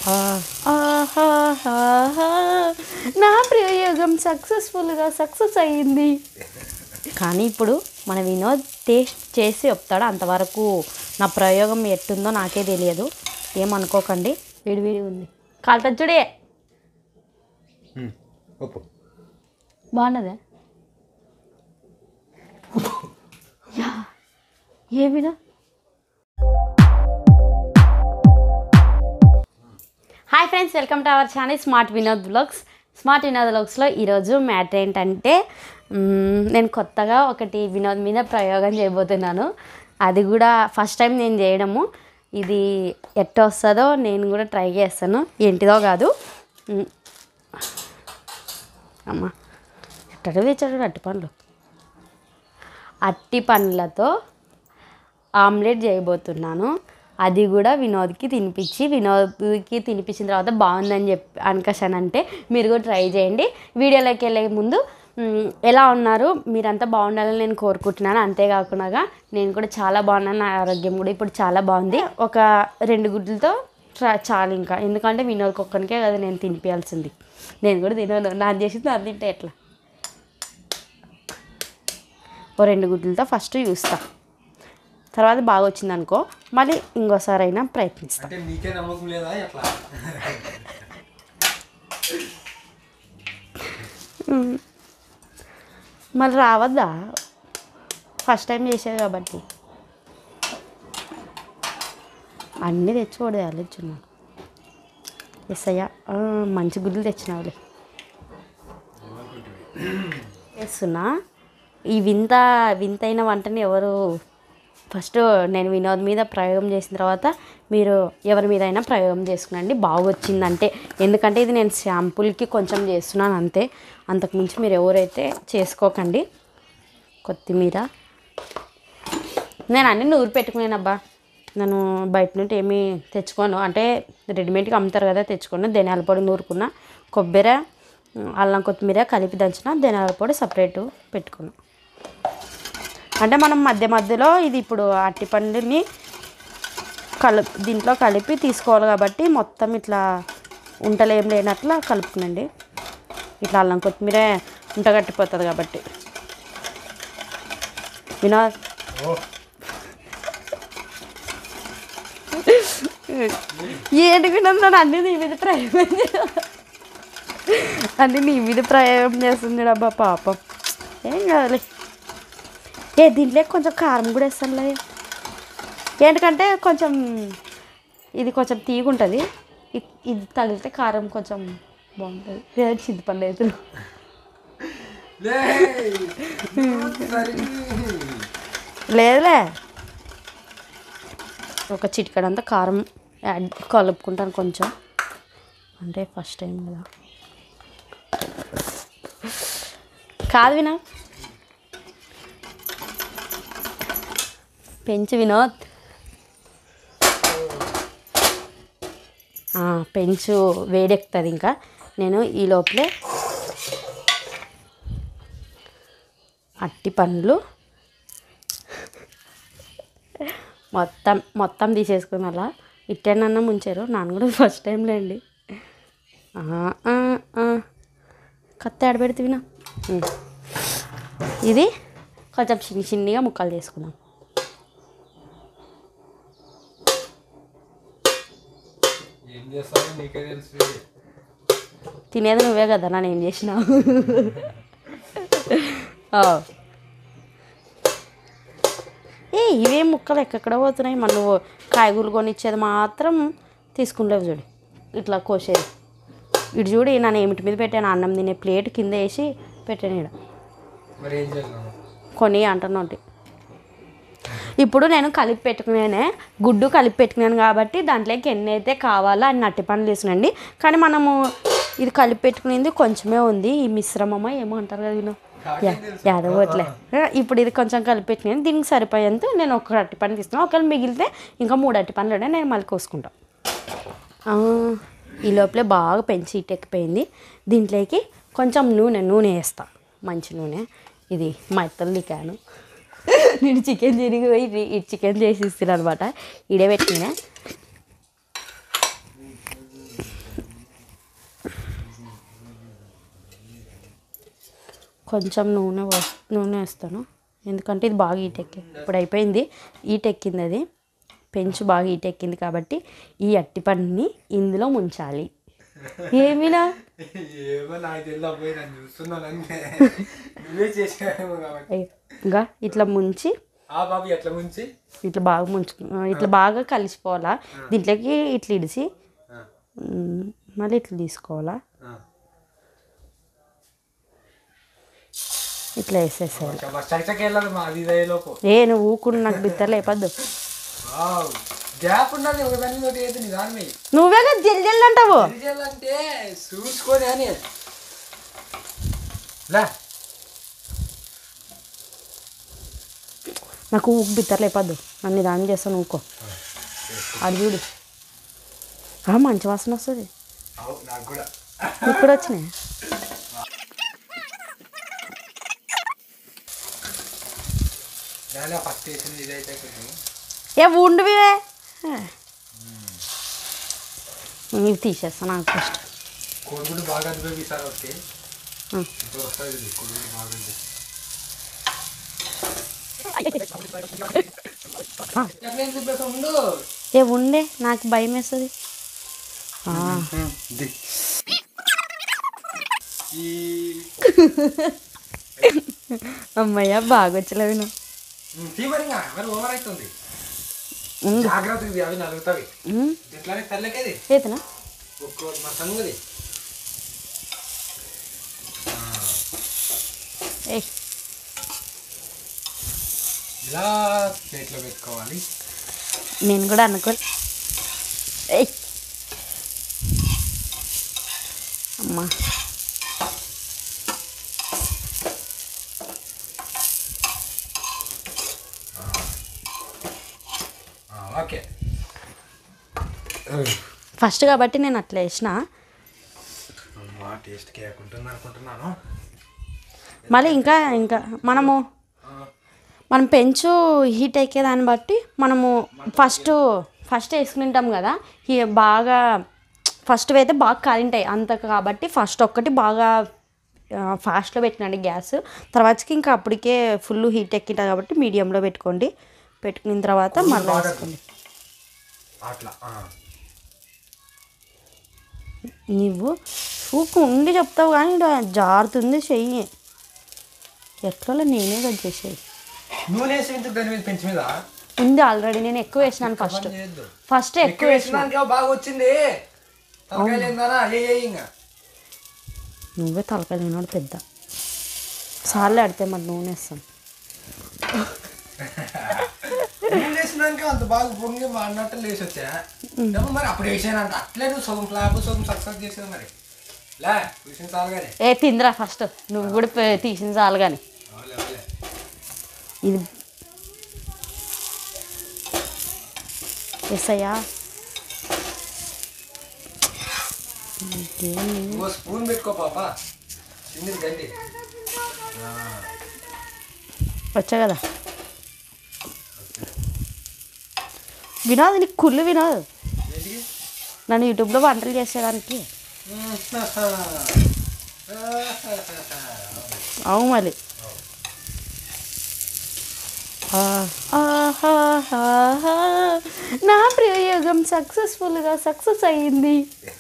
ఆ, ఆహాహాహా. నా ప్రయోగం సక్సెస్ఫుల్గా సక్సెస్ అయ్యింది కానీ ఇప్పుడు మన వినోద్ టేస్ట్ చేసి చెప్తాడు అంతవరకు నా ప్రయోగం ఎట్టుందో నాకే తెలియదు ఏమనుకోకండి విడివిడి ఉంది కాల్తచ్చుడే ఒప్పు బాగున్నదే యా, ఏ Vinod hi friends welcome to our channel smart Vinod vlogs smart Vinod బ్లాగ్స్లో ఈరోజు మ్యాటర్ ఏంటంటే మ్మ్, నేను కొత్తగా ఒకటి వినోద్ మీద ప్రయోగం చేయబోతున్నాను అది కూడా ఫస్ట్ టైం నేను చేయడము ఇది ఎట్ట వస్తుందో నేను కూడా ట్రై చేస్తాను ఏంటిదో కాదు మ్మ్. అమ్మ ఎట్టడో తెచ్చాడు అట్టి పండ్లు అట్టి పండ్లతో ఆమ్లెట్ చేయబోతున్నాను అది కూడా వినోద్కి తినిపించి వినోద్కి తినిపించిన తర్వాత బాగుందని చెప్పి అనుకసానంటే మీరు కూడా ట్రై చేయండి వీడియోలోకి వెళ్ళే ముందు మ్, ఎలా ఉన్నారు మీరంతా బాగుండాలని నేను కోరుకుంటున్నాను అంతేకాకుండా నేను కూడా చాలా బాగున్నాను నా ఆరోగ్యం కూడా ఇప్పుడు చాలా బాగుంది ఒక రెండు గుడ్లతో ట్రా- చాలు ఇంకా ఎందుకంటే వినోద్కి ఒక్కనికే కదా నేను తినిపించాల్సింది నేను కూడా తినను నాకు చేసింది అది తింటే ఎట్లా ఓ రెండు గుడ్లతో ఫస్ట్ చూస్తా తర్వాత బాగా వచ్చింది అనుకో మళ్ళీ ఇంకోసారి అయినా ప్రయత్నిస్తా అంటే నీకే నమ్మకం లేదా ఎట్లా మళ్ళీ రావద్దా ఫస్ట్ టైం చేసేది కాబట్టి అన్నీ తెచ్చుకోడు ఆలోచున్నాను ఎస్ అయ్యా ఆ, మంచి గుడ్లు తెచ్చినావులే చేస్తున్నా ఈ వింత వింతైన వంటని ఎవరు ఫస్ట్ నేను వినోద్ మీద ప్రయోగం చేసిన తర్వాత మీరు ఎవరి మీద అయినా ప్రయోగం చేసుకునండి బాగా వచ్చిందంటే ఎందుకంటే ఇది నేను శాంపుల్కి కొంచెం చేస్తున్నాను అంతే అంతకుమించి మీరు ఎవరైతే చేసుకోకండి కొత్తిమీర నేను అన్ని నూరు పెట్టుకున్నానబ్బా నేను బయట నుండి ఏమీ తెచ్చుకోను అంటే రెడీమేడ్గా అమ్ముతారు కదా తెచ్చుకోను ధనియాల పొడి నూరుకున్న కొబ్బరి అల్లం కొత్తిమీర కలిపి దంచిన ధనియాల పొడి సపరేట్ పెట్టుకున్నా అంటే మనం మధ్య మధ్యలో ఇది ఇప్పుడు అట్టిపండుని కలు దీంట్లో కలిపి తీసుకోవాలి కాబట్టి మొత్తం ఇట్లా ఉంటలు ఏం లేనట్లా కలుపుకునండి ఇట్లా అల్లం కొత్తిమీర ఉంటగట్టిపోతుంది కాబట్టి వినోద్ ఓ ఏంటి వినోద్ నన్ను అన్ని నీ మీద ప్రయోగం చే- అన్ని నీ మీద ప్రయోగం చేస్తుంది అబ్బా పాపం ఏం కాదులే ఏ దీంట్లో కొంచెం కారం కూడా వేస్తానులే ఏంటంటే కొంచెం ఇది కొంచెం తీగుంటుంది ఇ- ఇది తగిలితే కారం కొంచెం బాగుంటుంది లేదా చింతపండు అవుతుంది లే సరే లేదులే ఒక చిటికడంతా కారం యాడ్ కలుపుకుంటాను కొంచెం అంటే ఫస్ట్ టైం కదా కాదు వినా పెంచు వినోద్ ఆ, పెంచు వేడెక్కుతుంది ఇంకా నేను ఈ లోపలే అట్టి పండ్లు మొత్తం మొత్తం తీసేసుకుని అలా ఇట్టేనన్నా ముంచారు నాన్న కూడా ఫస్ట్ టైం లేండి ఆ, ఆ, ఆ. కత్తి ఆడబెడితే ఇది కొంచెం చిన్ని చిన్నిగా ముక్కలు చేసుకున్నాం ఏం చేస్తావో నీకే తెలుసు తినేది నువ్వే కదా నన్ను ఏం చేసినావు ఆ. ఏ ఇవేం ముక్కలు ఎక్కడెక్కడ పోతున్నాయి మన నువ్వు కాయగూరలు కొనిచ్చేది మాత్రం తీసుకుంటావు చూడు ఇట్లా కోసేది ఇటు చూడు నన్ను ఏమిటి మీద పెట్టాను అన్నం తినే ప్లేట్ కింద వేసి పెట్టాను ఇక్కడ మరి ఏం చేద్దాం కొని అంటున్నట్టు ఇప్పుడు నేను కలిపి పెట్టుకునేనే గుడ్డు కలిపి పెట్టుకున్నాను కాబట్టి దాంట్లోకి ఎన్ని అయితే కావాలో అన్ని అట్టి పనులు వేసినండి కానీ మనము ఇది కలిపి పెట్టుకునేది కొంచెమే ఉంది ఈ మిశ్రమమా ఏమో అంటారు కదా వీళ్ళు యాదవట్లే ఇప్పుడు ఇది కొంచెం కలిపి పెట్టినాను దీనికి సరిపోయేంత నేను ఒక అట్టి పని తీసుకున్నాను ఒకవేళ మిగిలితే ఇంకా మూడు అట్టి పనులు ఉన్నాయి నేను మళ్ళీ కోసుకుంటాను ఆ, ఈ లోపలే బాగా పెంచి ఇటెక్కిపోయింది దీంట్లోకి కొంచెం నూనె నూనె వేస్తా మంచి నూనె ఇది మెత్తలు దికాను నేను చికెన్ తిరిగి పోయి ఇది- ఇది చికెన్ చేసి ఇస్తాను అనమాట ఇడే పెట్టినా కొంచెం నూనె పోస్- నూనె వేస్తాను ఎందుకంటే ఇది బాగా ఈటెక్కి ఇప్పుడు అయిపోయింది ఈటెక్కింది అది పెంచు బాగా ఈటెక్కింది కాబట్టి ఈ అట్టిపండుని ఇందులో ముంచాలి ఏమిలా ఏమో నాకు తెలియదు అబ్బాయి నన్ను చూస్తున్నానంటే నువ్వే చేసావేమో కాబట్టి అయ్యో, ఇంకా ఇట్లా ముంచి ఆ బాబు ఎట్లా ముంచి ఇట్లా బాగా ముంచు ఇట్లా బాగా కలిసిపోవాలా దీంట్లోకి ఇట్లా ఇడిసి ఆ, ఉమ్, మళ్ళీ ఇట్లా తీసుకోవాలా ఆ. ఇట్లా వేసేసేయాలి ఇంకా బస్ చకచక వెళ్ళాలి మా అది ఇదే లోపు ఏ నువ్వు ఊకుని నాకు బిత్తర లేపద్దు వావ్ గ్యాప్ ఉన్నది ఒక దాని ఒకటి అయితే నిదానమే నువ్వే కదా జల్ది జల్ది అంటావు చేయాలంటే చూసుకొని అని లే నాకు ఊకు బిత్తర లేపద్దు నన్ను దాని చేస్తాను ఊకో అది చూడు ఆ, మంచి వాసన వస్తుంది అవు నాకు కూడా ఇప్పుడు వచ్చినాయి నేను ఫస్ట్ వేసింది ఇదైతే కొంచెం ఏ ఉండివే ఇవి తీసేస్తాను నాకు ఫస్ట్ కోడిగుడ్డు బాగా అదిపోయి సార్ ఓకే ఇప్పుడు వస్తుంది ఇది కోడిగుడ్డు బాగా ఉంది. ఎట్లా ఏం చూపిస్తా ఉండు ఏ ఉండే నాకు భయం వేస్తుంది ఇది. ఈ అమ్మయ్య బాగా వచ్చలేవి నువ్వు తీ మరి ఇంకా, మరి ఓవర్ అవుతుంది ఉండు జాగ్రత్త ఇది అవి నలుగుతావి ఉమ్, ఇట్లానే తెల్లకేది ఏతనా ఒక్కో మా సంగది ఏ ఇలా ప్లేట్లో పెట్టుకోవాలి నేను కూడా అనుకో ఏయ్ అమ్మా ఆ, ఓకే ఫస్ట్ కాబట్టి నేను అట్లా వేసిన అమ్మా టేస్ట్ కేక్ ఉంటుంది అనుకుంటున్నాను మళ్ళీ ఇంకా ఇంకా మనము మనం పెంచు హీట్ ఎక్కే దాన్ని బట్టి మనము ఫస్ట్ ఫస్ట్ వేసుకుంటాం కదా ఈ బాగా ఫస్ట్ అయితే బాగా కాలింటాయి అంత కాబట్టి ఫస్ట్ ఒక్కటి బాగా ఫాస్ట్లో పెట్టినండి గ్యాస్ తర్వాతకి ఇంకా అప్పటికే ఫుల్ హీట్ ఎక్కింటుంది కాబట్టి మీడియంలో పెట్టుకోండి పెట్టుకున్న తర్వాత మళ్ళీ వేసుకోండి అట్లా ఆ. నువ్వు ఊకు ఉండి చెప్తావు కానీ ఈడ జారుతుంది చెయ్యి ఎట్లా నేనే కట్ చేసేది నూనె వేసి ఎందుకు దాని మీద పెంచి మీద ఉంది ఆల్రెడీ నేను ఎక్కువ వేసినాను ఫస్ట్ పని చేయొద్దు. ఫస్ట్ ఎక్కువ ఎక్కువ వేసిన వేసినాక బాగా వచ్చింది తలకాయలు ఏందనా ఏ ఏ ఇంకా నువ్వే తలకాయ లేనాడు పెద్ద సార్లు ఆడితే మరి నూనె వేస్తాం నూనె వేసినాక అంత బాగా పొంగి మా అన్నట్టు లేచి వచ్చా ఏమో మరి అప్పుడు వేసానంట అట్లే నువ్వు సగం ఫ్లాప్ సగం సక్సెస్ చేసేది మరి లే చూసిన చాలు కానీ ఏ తిందిరా ఫస్ట్ నువ్వు కూడా పె- తీసిన చాలు కానీ అవులే అవులే ఇది ఎస్ అయ్యా ఇంకేం లేదు. ఇంకో స్పూన్ పెట్టుకో పాప చిన్నది గంటి వచ్చా కదా వినోద్ నీకు కుళ్ళు వినోద్ ఏంటికి నన్ను యూట్యూబ్లో వంటలు చేసేదానికి అవు మళ్ళీ ఆహాహాహా. నా ప్రయోగం సక్సెస్ఫుల్గా సక్సెస్ అయ్యింది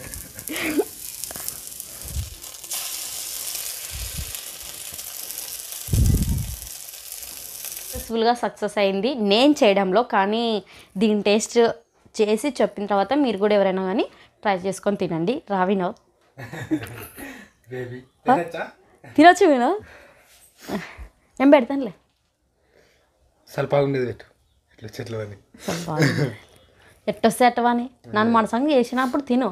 సక్సెస్ఫుల్గా సక్సెస్ అయింది నేను చేయడంలో కానీ దీని టేస్ట్ చేసి చెప్పిన తర్వాత మీరు కూడా ఎవరైనా కానీ ట్రై చేసుకొని తినండి రా వినోద్ బేబీ తినచ్చా తినొచ్చు వినోద్ నేను పెడతానులే ಸ್ವಲ್ಪ ఉండేది పెట్టు ఇట్లా చెట్లు అని చాలా బాగుంది. ఎట్టొస్తే ఎట్టవని నన్ను మనసంగా చేసినప్పుడు తిను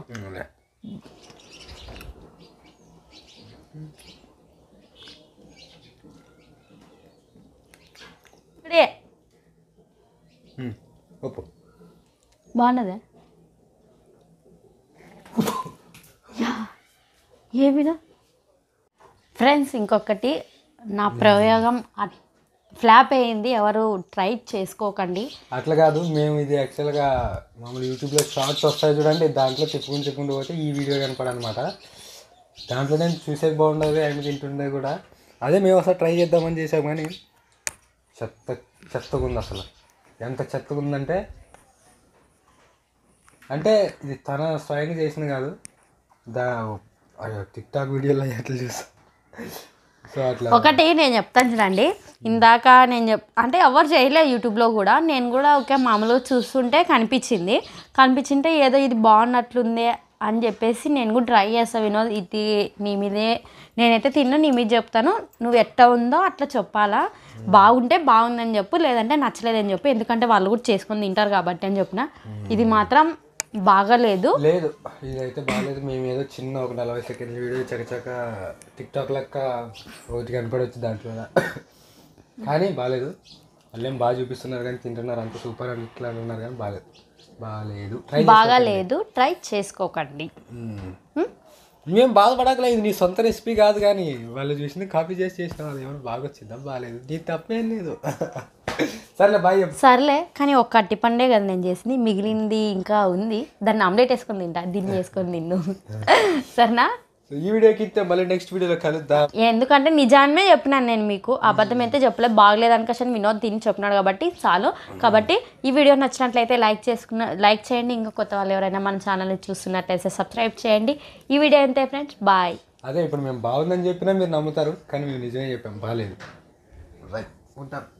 ఇక్కడే ఒప్పు బాగున్నదే యా, ఏమిరా ఫ్రెండ్స్ ఇంకొకటి నా ప్రయోగం అట్- ఫ్లాప్ అయ్యింది ఎవరు ట్రై చేసుకోకండి అట్లా కాదు మేము ఇది యాక్చువల్గా మామూలు యూట్యూబ్లో షార్ట్స్ వస్తాయి చూడండి దాంట్లో చెప్పుకుంటూ చెప్పుకుంటూ పోతే ఈ వీడియో కనపడనమాట దాంట్లో నేను చూసేది బాగుండదు ఆమె తింటుండే కూడా అదే మేము ఒకసారి ట్రై చేద్దామని చేసాం కానీ చెత్త చెత్తగా ఉంది అసలు ఎంత చెత్తగా ఉందంటే అంటే ఇది తన స్వయంగా చేసింది కాదు దా టిక్ టాక్ వీడియోలో ఎట్లా చూసా సో అట్లా ఒకటి నేను చెప్తాను చూడండి ఇందాక నేను చెప్ అంటే ఎవరు చేయలేదు యూట్యూబ్లో కూడా నేను కూడా ఒకే మామూలుగా చూస్తుంటే కనిపించింది కనిపించింటే ఏదో ఇది బాగున్నట్లుంది అని చెప్పేసి నేను కూడా ట్రై చేస్తాను వినోద్ ఇది నీ మీదే నేనైతే తిన్నా నీ మీద చెప్తాను నువ్వు ఎట్ట ఉందో అట్లా చెప్పాలా బాగుంటే బాగుందని చెప్పు లేదంటే నచ్చలేదని చెప్పు ఎందుకంటే వాళ్ళు కూడా చేసుకొని తింటారు కాబట్టి అని చెప్పిన ఇది మాత్రం బాగాలేదు లేదు ఇదైతే బాగాలేదు మేము ఏదో చిన్న ఒక నలభై సెకండ్ల వీడియో చకచక టిక్ టాక్ లెక్క ఒకటి కనపడవచ్చు దాంట్లో కానీ బాగాలేదు వాళ్ళేం బాగా చూపిస్తున్నారు కానీ తింటున్నారు అంత సూపర్ అని ఇట్లా అని ఉన్నారు కానీ బాగాలేదు బాగాలేదు ట్రై బాగాలేదు ట్రై చేసుకోకండి మేము బాధపడకలేదు ఇది నీ సొంత రెసిపీ కాదు కానీ వాళ్ళు చూసింది కాపీ చేసి చేసిన వాళ్ళు ఏమైనా బాగా వచ్చిందా బాగాలేదు నీ తప్పేం లేదు సర్లే బాయ్ చెప్పు సర్లే కానీ ఒక్క అట్టిపండే కదా నేను చేసింది మిగిలింది ఇంకా ఉంది దాన్ని ఆమ్లెట్ వేసుకొని తింటా దీన్ని వేసుకొని తిన్ను సరేనా సో ఈ వీడియోకి ఇస్తే మళ్ళీ నెక్స్ట్ వీడియోలో కలుద్దాం ఎందుకంటే నిజాన్మే చెప్పినాను నేను మీకు అబద్ధం అయితే చెప్పలేదు బాగలేదు అనుకోసం వినోద్ తిని చెప్పినాడు కాబట్టి చాలు కాబట్టి ఈ వీడియో నచ్చినట్లయితే లైక్ చేసుకున్న లైక్ చేయండి ఇంకా కొత్త వాళ్ళు ఎవరైనా మన ఛానల్ని చూస్తున్నట్లయితే సబ్స్క్రైబ్ చేయండి ఈ వీడియో అంతే ఫ్రెండ్స్ బాయ్ అదే ఇప్పుడు మేము బాగుందని చెప్పినా మీరు నమ్ముతారు కానీ మేము నిజమే చెప్పాం బాగాలేదు రైట్ ఉంటాం